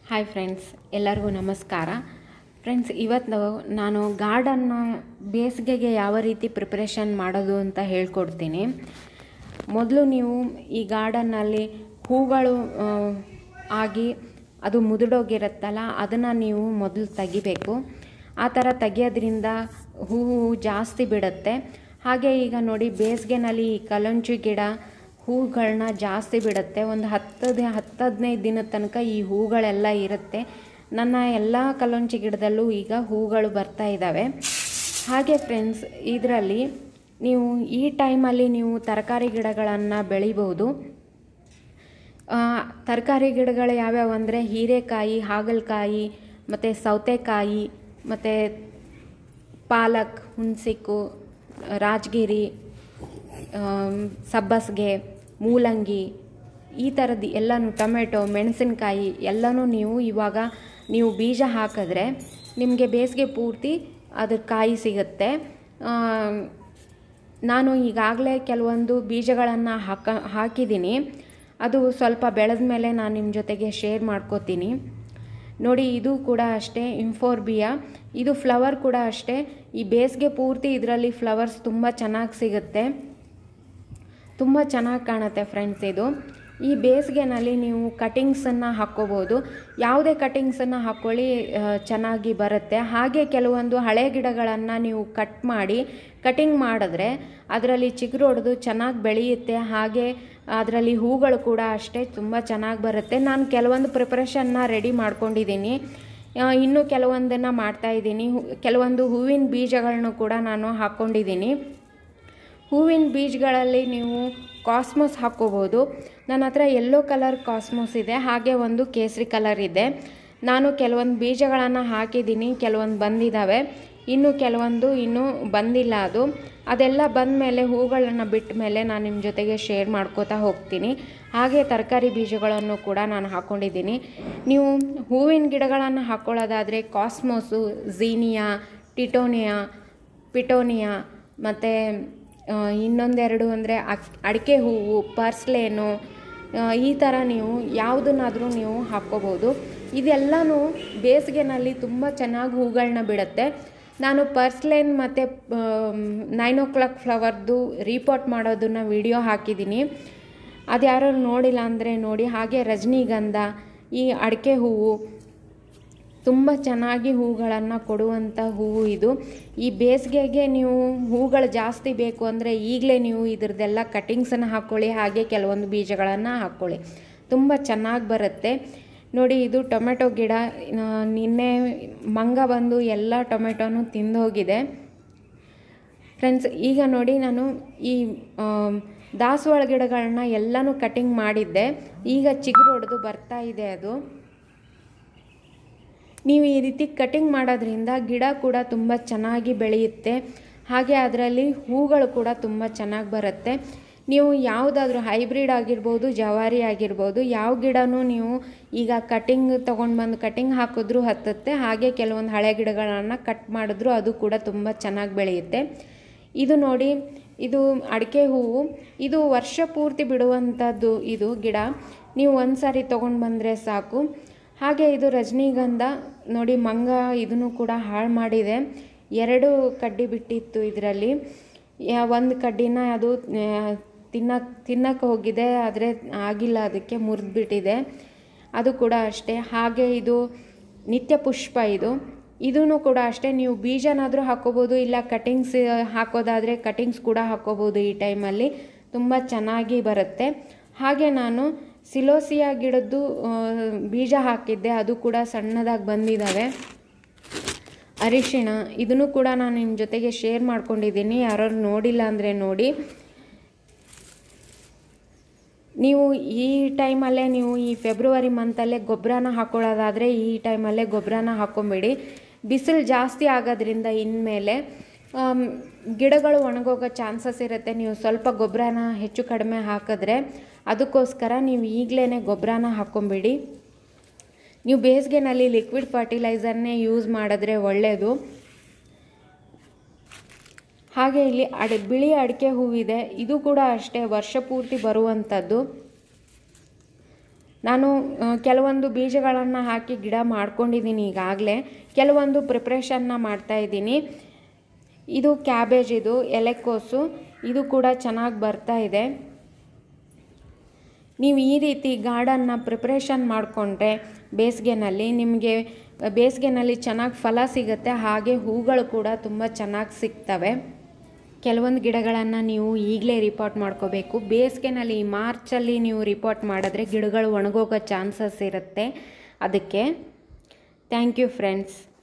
hi friends ಎಲ್ಲರಿಗೂ ನಮಸ್ಕಾರ friends ಇವತ್ತು ನಾನು ಗಾರ್ಡನ್ನ ಬೇಸಿಗೆಗೆ ಯಾವ ರೀತಿ ಪ್ರಿಪ್ರೇಷನ್ ಮಾಡೋದು ಅಂತ ಹೇಳ್ಕೊಡ್ತೀನಿ ಮೊದಲು ನೀವು ಈ ಗಾರ್ಡನ್ನಲ್ಲಿ ಹೂಗಳು ಆ, ಆಗಿ ಅದು ಮುದುಡೋಗಿರುತ್ತಲ್ಲ ಅದನ್ನು ನೀವು ಮೊದಲು ತೆಗಿಬೇಕು ಆ ಥರ ತೆಗಿಯೋದ್ರಿಂದ ಹೂವು ಜಾಸ್ತಿ ಬಿಡುತ್ತೆ ಹಾಗೆ ಈಗ ನೋಡಿ ಬೇಸಿಗೆನಲ್ಲಿ ಈ ಕಲಂಚಿ ಗಿಡ ಹೂಗಳನ್ನ ಜಾಸ್ತಿ ಬಿಡುತ್ತೆ ಒಂದು ಹತ್ತು ದಿ- ಹತ್ತು ಹದಿನೈದು ದಿನದ ತನಕ ಈ ಹೂಗಳೆಲ್ಲ ಇರುತ್ತೆ ನನ್ನ ಎಲ್ಲ ಕಲಂಚಿ ಗಿಡದಲ್ಲೂ ಈಗ ಹೂಗಳು ಬರ್ತಾ ಇದ್ದಾವೆ ಹಾಗೆ ಫ್ರೆಂಡ್ಸ್ ಇದರಲ್ಲಿ ನೀವು ಈ ಟೈಮಲ್ಲಿ ನೀವು ತರಕಾರಿ ಗಿಡಗಳನ್ನು ಬೆಳಿಬೋದು ತರಕಾರಿ ಗಿಡಗಳು ಯಾವ್ಯಾವು ಅಂದರೆ ಹೀರೆಕಾಯಿ ಹಾಗಲಕಾಯಿ ಮತ್ತು ಸೌತೆಕಾಯಿ ಮತ್ತು ಪಾಲಕ್ ಹುಣಸಿಕ್ಕು ರಾಜಗಿರಿ ಆಮ್, ಸಬ್ಬಸಿಗೆ ಮೂಲಂಗಿ ಈ ಥರದ್ದು ಎಲ್ಲನೂ ಟೊಮೆಟೊ ಮೆಣಸಿನ್ಕಾಯಿ ಎಲ್ಲನೂ ನೀವು ಇವಾಗ ನೀವು ಬೀಜ ಹಾಕಿದ್ರೆ ನಿಮಗೆ ಬೇಸಿಗೆ ಪೂರ್ತಿ ಅದ್ರ ಕಾಯಿ ಸಿಗುತ್ತೆ ಆಮ್, ನಾನು ಈಗಾಗಲೇ ಕೆಲವೊಂದು ಬೀಜಗಳನ್ನು ಹಾಕ ಹಾಕಿದ್ದೀನಿ ಅದು ಸ್ವಲ್ಪ ಬೆಳೆದ ಮೇಲೆ ನಾನು ನಿಮ್ಮ ಜೊತೆಗೆ ಶೇರ್ ಮಾಡ್ಕೋತೀನಿ ನೋಡಿ ಇದು ಕೂಡ ಅಷ್ಟೇ ಇಂಫೋರ್ಬಿಯಾ ಇದು ಫ್ಲವರ್ ಕೂಡ ಅಷ್ಟೇ ಈ ಬೇಸಿಗೆ ಪೂರ್ತಿ ಇದರಲ್ಲಿ ಫ್ಲವರ್ಸ್ ತುಂಬ ಚೆನ್ನಾಗಿ ಸಿಗುತ್ತೆ ತುಂಬ ಚೆನ್ನಾಗಿ ಕಾಣುತ್ತೆ ಫ್ರೆಂಡ್ಸ್ ಇದು ಈ ಬೇಸಿಗೆನಲ್ಲಿ ನೀವು ಕಟಿಂಗ್ಸನ್ನು ಹಾಕ್ಕೋಬೋದು ಯಾವುದೇ ಕಟಿಂಗ್ಸನ್ನು ಹಾಕ್ಕೊಳ್ಳಿ ಆ, ಚೆನ್ನಾಗಿ ಬರುತ್ತೆ ಹಾಗೆ ಕೆಲವೊಂದು ಹಳೆ ಗಿಡಗಳನ್ನು ನೀವು ಕಟ್ ಮಾಡಿ ಕಟಿಂಗ್ ಮಾಡಿದ್ರೆ ಅದರಲ್ಲಿ ಚಿಗುರು ಹೊಡೆದು ಚೆನ್ನಾಗಿ ಬೆಳೆಯುತ್ತೆ ಹಾಗೆ ಅದರಲ್ಲಿ ಹೂಗಳು ಕೂಡ ಅಷ್ಟೇ ತುಂಬ ಚೆನ್ನಾಗಿ ಬರುತ್ತೆ ನಾನು ಕೆಲವೊಂದು ಪ್ರಿಪ್ರೇಷನ್ನ ರೆಡಿ ಮಾಡ್ಕೊಂಡಿದ್ದೀನಿ ಆ, ಇನ್ನೂ ಕೆಲವೊಂದನ್ನು ಮಾಡ್ತಾಯಿದ್ದೀನಿ ಕೆಲವೊಂದು ಹೂವಿನ ಬೀಜಗಳನ್ನು ಕೂಡ ನಾನು ಹಾಕ್ಕೊಂಡಿದ್ದೀನಿ ಹೂವಿನ ಬೀಜಗಳಲ್ಲಿ ನೀವು ಕಾಸ್ಮೋಸ್ ಹಾಕ್ಕೋಬೋದು ನನ್ನ ಹತ್ರ ಯೆಲ್ಲೋ ಕಲರ್ ಕಾಸ್ಮೋಸ್ ಇದೆ ಹಾಗೆ ಒಂದು ಕೇಸರಿ ಕಲರ್ ಇದೆ ನಾನು ಕೆಲವೊಂದು ಬೀಜಗಳನ್ನು ಹಾಕಿದ್ದೀನಿ ಕೆಲವೊಂದು ಬಂದಿದ್ದಾವೆ ಇನ್ನು ಕೆಲವೊಂದು ಇನ್ನೂ ಬಂದಿಲ್ಲ ಅದು ಅದೆಲ್ಲ ಬಂದ ಮೇಲೆ ಹೂಗಳನ್ನು ಬಿಟ್ಟ ಮೇಲೆ ನಾನು ನಿಮ್ಮ ಜೊತೆಗೆ ಶೇರ್ ಮಾಡ್ಕೋತಾ ಹೋಗ್ತೀನಿ ಹಾಗೆ ತರಕಾರಿ ಬೀಜಗಳನ್ನು ಕೂಡ ನಾನು ಹಾಕ್ಕೊಂಡಿದ್ದೀನಿ ನೀವು ಹೂವಿನ ಗಿಡಗಳನ್ನು ಹಾಕ್ಕೊಳ್ಳೋದಾದರೆ ಕಾಸ್ಮೋಸು ಝೀನಿಯಾ ಟಿಟೋನಿಯಾ ಪಿಟೋನಿಯಾ ಮತ್ತು ಇನ್ನೊಂದೆರಡು ಅಂದರೆ ಅಡಿಕೆ ಹೂವು ಪರ್ಸ್ಲೇನು ಆ, ಈ ಥರ ನೀವು ಯಾವುದನ್ನಾದರೂ ನೀವು ಹಾಕ್ಕೋಬೋದು ಇದೆಲ್ಲನೂ ಬೇಸಿಗೆನಲ್ಲಿ ತುಂಬ ಚೆನ್ನಾಗಿ ಹೂಗಳನ್ನ ಬಿಡುತ್ತೆ ನಾನು ಪರ್ಸ್ಲೇನ್ ಮತ್ತು ನೈನ್ ಓ ಕ್ಲಾಕ್ ಫ್ಲವರ್ದು ರೀಪೋರ್ಟ್ ಮಾಡೋದನ್ನು ವಿಡಿಯೋ ಹಾಕಿದ್ದೀನಿ ಅದು ಯಾರು ನೋಡಿಲ್ಲ ಅಂದರೆ ನೋಡಿ ಹಾಗೆ ರಜನಿಗಂಧ ಈ ಅಡಿಕೆ ಹೂವು ತುಂಬ ಚೆನ್ನಾಗಿ ಹೂಗಳನ್ನು ಕೊಡುವಂಥ ಹೂವು ಇದು ಈ ಬೇಸಿಗೆಗೆ ನೀವು ಹೂಗಳು ಜಾಸ್ತಿ ಬೇಕು ಅಂದರೆ ಈಗಲೇ ನೀವು ಇದ್ರದ್ದೆಲ್ಲ ಕಟಿಂಗ್ಸನ್ನು ಹಾಕ್ಕೊಳ್ಳಿ ಹಾಗೆ ಕೆಲವೊಂದು ಬೀಜಗಳನ್ನು ಹಾಕ್ಕೊಳ್ಳಿ ತುಂಬ ಚೆನ್ನಾಗಿ ಬರುತ್ತೆ ನೋಡಿ ಇದು ಟೊಮೆಟೊ ಗಿಡ ಆ, ನಿನ್ನೆ ಮಂಗ ಬಂದು ಎಲ್ಲ ಟೊಮೆಟೊನು ತಿಂದು ಹೋಗಿದೆ ಫ್ರೆಂಡ್ಸ್ ಈಗ ನೋಡಿ ನಾನು ಈ ಆಮ್, ದಾಸವಾಳ ಗಿಡಗಳನ್ನ ಎಲ್ಲನೂ ಕಟಿಂಗ್ ಮಾಡಿದ್ದೆ ಈಗ ಚಿಗುರು ಹೊಡೆದು ಬರ್ತಾ ಇದೆ ಅದು ನೀವು ಈ ರೀತಿ ಕಟಿಂಗ್ ಮಾಡೋದ್ರಿಂದ ಗಿಡ ಕೂಡ ತುಂಬ ಚೆನ್ನಾಗಿ ಬೆಳೆಯುತ್ತೆ ಹಾಗೆ ಅದರಲ್ಲಿ ಹೂಗಳು ಕೂಡ ತುಂಬ ಚೆನ್ನಾಗಿ ಬರುತ್ತೆ ನೀವು ಯಾವುದಾದ್ರೂ ಹೈಬ್ರಿಡ್ ಆಗಿರ್ಬೋದು ಜವಾರಿ ಆಗಿರ್ಬೋದು ಯಾವ ಗಿಡನೂ ನೀವು ಈಗ ಕಟಿಂಗ್ ತೊಗೊಂಡು ಬಂದು ಕಟಿಂಗ್ ಹಾಕಿದ್ರೂ ಹತ್ತುತ್ತೆ ಹಾಗೆ ಕೆಲವೊಂದು ಹಳೆ ಗಿಡಗಳನ್ನು ಕಟ್ ಮಾಡಿದ್ರೂ ಅದು ಕೂಡ ತುಂಬ ಚೆನ್ನಾಗಿ ಬೆಳೆಯುತ್ತೆ ಇದು ನೋಡಿ ಇದು ಅಡಿಕೆ ಹೂವು ಇದು ವರ್ಷ ಪೂರ್ತಿ ಬಿಡುವಂಥದ್ದು ಇದು ಗಿಡ ನೀವು ಒಂದು ಸಾರಿ ತೊಗೊಂಡು ಬಂದರೆ ಸಾಕು ಹಾಗೆ ಇದು ರಜನಿಗಂಧ ನೋಡಿ ಮಂಗ ಇದನ್ನು ಕೂಡ ಹಾಳು ಮಾಡಿದೆ ಎರಡು ಕಡ್ಡಿ ಬಿಟ್ಟಿತ್ತು ಇದರಲ್ಲಿ ಒಂದು ಕಡ್ಡಿನ ಅದು ತಿನ್ನಕ್ಕೆ ತಿನ್ನಕ್ಕೆ ಹೋಗಿದೆ ಆದರೆ ಆಗಿಲ್ಲ ಅದಕ್ಕೆ ಮುರಿದ್ಬಿಟ್ಟಿದೆ ಅದು ಕೂಡ ಅಷ್ಟೇ ಹಾಗೆ ಇದು ನಿತ್ಯ ಪುಷ್ಪ ಇದು ಇದೂ ಕೂಡ ಅಷ್ಟೇ ನೀವು ಬೀಜನಾದರೂ ಹಾಕೋಬೋದು ಇಲ್ಲ ಕಟಿಂಗ್ಸ್ ಹಾಕೋದಾದರೆ ಕಟಿಂಗ್ಸ್ ಕೂಡ ಹಾಕೋಬೋದು ಈ ಟೈಮಲ್ಲಿ ತುಂಬ ಚೆನ್ನಾಗಿ ಬರುತ್ತೆ ಹಾಗೆ ನಾನು ಸಿಲೋಸಿಯಾ ಗಿಡದ್ದು ಆ, ಬೀಜ ಹಾಕಿದ್ದೆ ಅದು ಕೂಡ ಸಣ್ಣದಾಗಿ ಬಂದಿದ್ದಾವೆ ಅರಿಶಿಣ ಇದನ್ನು ಕೂಡ ನಾನು ನಿಮ್ಮ ಜೊತೆಗೆ ಶೇರ್ ಮಾಡ್ಕೊಂಡಿದ್ದೀನಿ ಯಾರು ನೋಡಿಲ್ಲ ಅಂದರೆ ನೋಡಿ ನೀವು ಈ ಟೈಮಲ್ಲೇ ನೀವು ಈ ಫೆಬ್ರವರಿ ಮಂತಲ್ಲೇ ಗೊಬ್ಬರನ ಹಾಕೊಳ್ಳೋದಾದರೆ ಈ ಟೈಮಲ್ಲೇ ಗೊಬ್ಬರನ ಹಾಕ್ಕೊಂಬೇಡಿ ಬಿಸಿಲು ಜಾಸ್ತಿ ಆಗೋದ್ರಿಂದ ಇನ್ಮೇಲೆ ಆಮ್, ಗಿಡಗಳು ಒಣಗೋಗೋ ಚಾನ್ಸಸ್ ಇರುತ್ತೆ ನೀವು ಸ್ವಲ್ಪ ಗೊಬ್ಬರನ ಹೆಚ್ಚು ಕಡಿಮೆ ಹಾಕಿದ್ರೆ ಅದಕ್ಕೋಸ್ಕರ ನೀವು ಈಗಲೇ ಗೊಬ್ಬರನ ಹಾಕ್ಕೊಂಬಿಡಿ ನೀವು ಬೇಸಿಗೆನಲ್ಲಿ ಲಿಕ್ವಿಡ್ ಫರ್ಟಿಲೈಸರ್ನೇ ಯೂಸ್ ಮಾಡಿದ್ರೆ ಒಳ್ಳೆಯದು ಹಾಗೆ ಇಲ್ಲಿ ಅಡಿ ಬಿಳಿ ಅಡಿಕೆ ಹೂವಿದೆ ಇದು ಕೂಡ ಅಷ್ಟೇ ವರ್ಷ ಪೂರ್ತಿ ಬರುವಂಥದ್ದು ನಾನು ಆ, ಕೆಲವೊಂದು ಬೀಜಗಳನ್ನು ಹಾಕಿ ಗಿಡ ಮಾಡ್ಕೊಂಡಿದ್ದೀನಿ ಈಗಾಗಲೇ ಕೆಲವೊಂದು ಪ್ರಿಪ್ರೇಷನ್ನ ಮಾಡ್ತಾಯಿದ್ದೀನಿ ಇದು ಕ್ಯಾಬೇಜ್ ಇದು ಎಲೆಕೋಸು ಇದು ಕೂಡ ಚೆನ್ನಾಗಿ ಬರ್ತಾ ಇದೆ ನೀವು ಈ ರೀತಿ ಗಾರ್ಡನ್ನ ಪ್ರಿಪ್ರೇಷನ್ ಮಾಡಿಕೊಂಡ್ರೆ ಬೇಸಿಗೆನಲ್ಲಿ ನಿಮಗೆ ಬೇಸಿಗೆನಲ್ಲಿ ಚೆನ್ನಾಗಿ ಫಲ ಸಿಗುತ್ತೆ ಹಾಗೆ ಹೂಗಳು ಕೂಡ ತುಂಬ ಚೆನ್ನಾಗಿ ಸಿಗ್ತವೆ ಕೆಲವೊಂದು ಗಿಡಗಳನ್ನು ನೀವು ಈಗಲೇ ರಿಪೋರ್ಟ್ ಮಾಡ್ಕೋಬೇಕು ಬೇಸಿಗೆನಲ್ಲಿ ಮಾರ್ಚಲ್ಲಿ ನೀವು ರಿಪೋರ್ಟ್ ಮಾಡಿದ್ರೆ ಗಿಡಗಳು ಒಣಗೋಗೋ ಚಾನ್ಸಸ್ ಇರುತ್ತೆ ಅದಕ್ಕೆ ಥ್ಯಾಂಕ್ ಯು ಫ್ರೆಂಡ್ಸ್